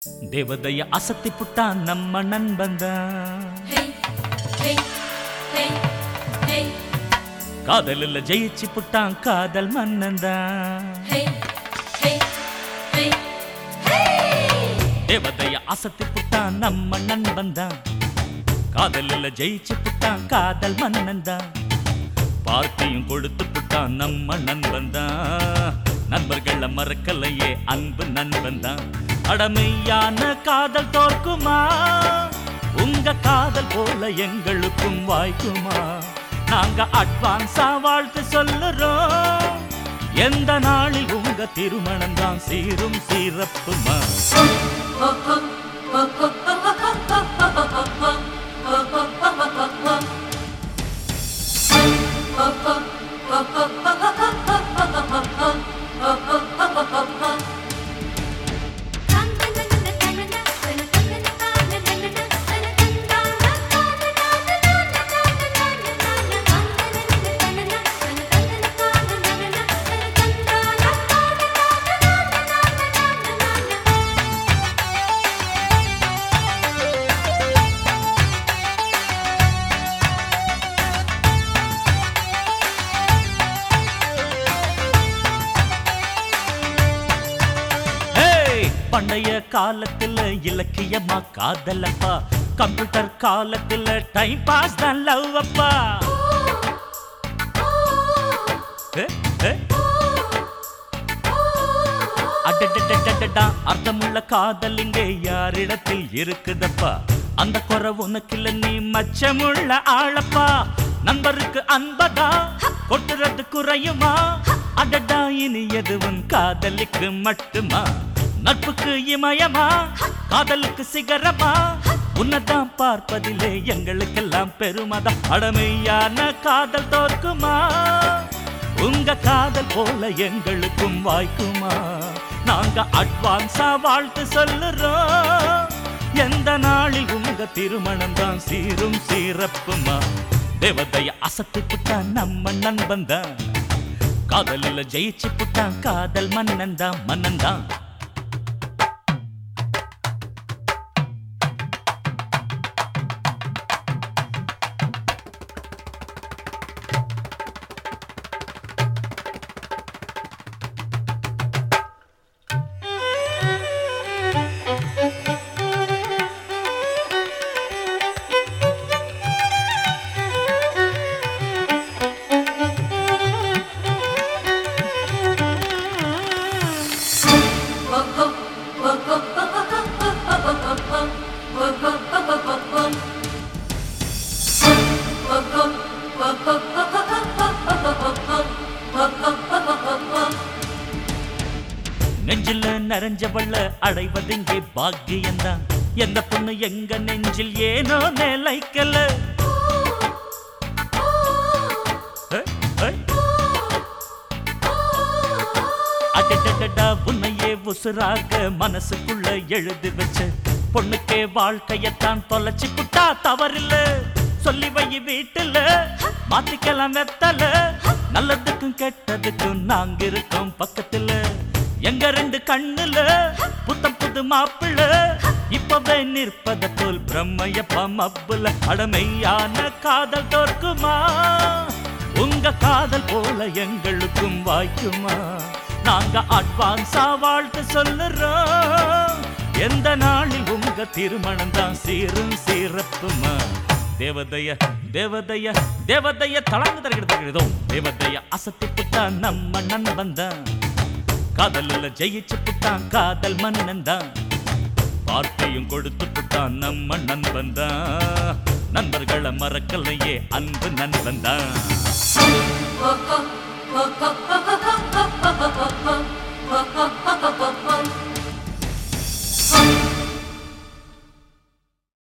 தேவதைய அசத்தி புட்டான் நம்ம நண்பன்தான் Hey, hey, hey, hey, காதலில் ஜெயிச்சு புட்டான் காதல் மன்னன்தான் hey, hey, hey, hey! தேவதைய அசத்தி புட்டான் நம்ம நண்பன்தான் காதலில் ஜெயிச்சு புட்டான் காதல் மன்னன்தான் பார்ட்டியும் கொடுத்து புட்டான் நம்ம நண்பன்தான் நண்பர்கள மறக்கலையே அன்பு நண்பன்தான் அடமையான காதல் தோற்குமா உங்க காதல் போல எங்களுக்கும் வாய்க்குமா நாங்க அட்வான்ஸா வாழ்த்து சொல்லுறோம் எந்த நாளில் உங்க திருமணம் தான் சீரும் சீரப்புமா ஏய், பண்டைய காலத்துல இலக்கியமா காதலப்பா கம்ப்யூட்டர் காலத்துல டைம் பாஸ் தான் லவ் அப்பா ஏ, ஏ. அடடடடடடா, அர்த்தமுள்ள காதல் இங்கே யாரிடத்தில் இருக்குதப்பா அந்த குறை உனக்கில்ல நீ மச்சமுள்ள ஆளப்பா நண்பருக்கு அன்பதா கொட்டுறது குறையுமா அடடா இனி எதுவும் காதலுக்கு மட்டுமா நட்புக்கு இமயமா காதலுக்கு சிகரமா உன்னதான் பார்ப்பதிலே எங்களுக்கெல்லாம் பெருமதம் அடமையான காதல் தோற்குமா உங்க காதல் போல எங்களுக்கும் வாய்க்குமா நாங்க அட்வான்ஸா வாழ்த்து சொல்லுறோம் எந்த நாளில் உங்க திருமணம் தான் சீரும் சீரப்புமா தேவதைய அசத்தி புட்டான் நம்ம நண்பன் தான் காதலில் ஜெயிச்சு புட்டான் காதல் மன்னன் தான் மன்னன் தான் நெஞ்சில நிறைஞ்சவள்ள அடைவதிங்கே பாக்கியம்தான் எந்த பொண்ணு எங்க நெஞ்சில் ஏனோ நிலைக்கல ஏ, ஏ. அடடடடா, உன்னையே உசுராக மனசுக்குள்ள எழுதி வச்ச பொண்ணுக்கே வாழ்க்கையத்தான் தொலைச்சு புட்டா தவறில்ல சொல்லி வை வீட்டுல மாத்திக்கலாம் வெத்தல நல்லதுக்கும் கெட்டதுக்கும் நாங்க இருக்கோம் பக்கத்துல எங்க ரெண்டு கண்ணுல புத்தம் புது மாப்பிள்ள இப்பவே நிற்பத போல் பிரம்மையப்பா மப்புல அடமையான காதல் தோற்குமா உங்க காதல் போல எங்களுக்கும் வாய்க்குமா நாங்க அட்வான்ஸா வாழ்த்து சொல்லுறோம் எந்த நாளில் உங்க திருமணம் தான் சீரும் சீரப்புமா தேவதைய தேவதைய தேவதைய தளங்கு தருகிறோம் தேவதைய அசத்தி புட்டான் நம்ம நண்பன் தான் காதலில் ஜெயிச்சு புட்டான் காதல் மன்னன் தான் பார்ட்டியும் கொடுத்து புட்டான் நம்ம நண்பன் தான் நண்பர்களை மறக்கலையே அன்பு நண்பன் தான் Oh, oh,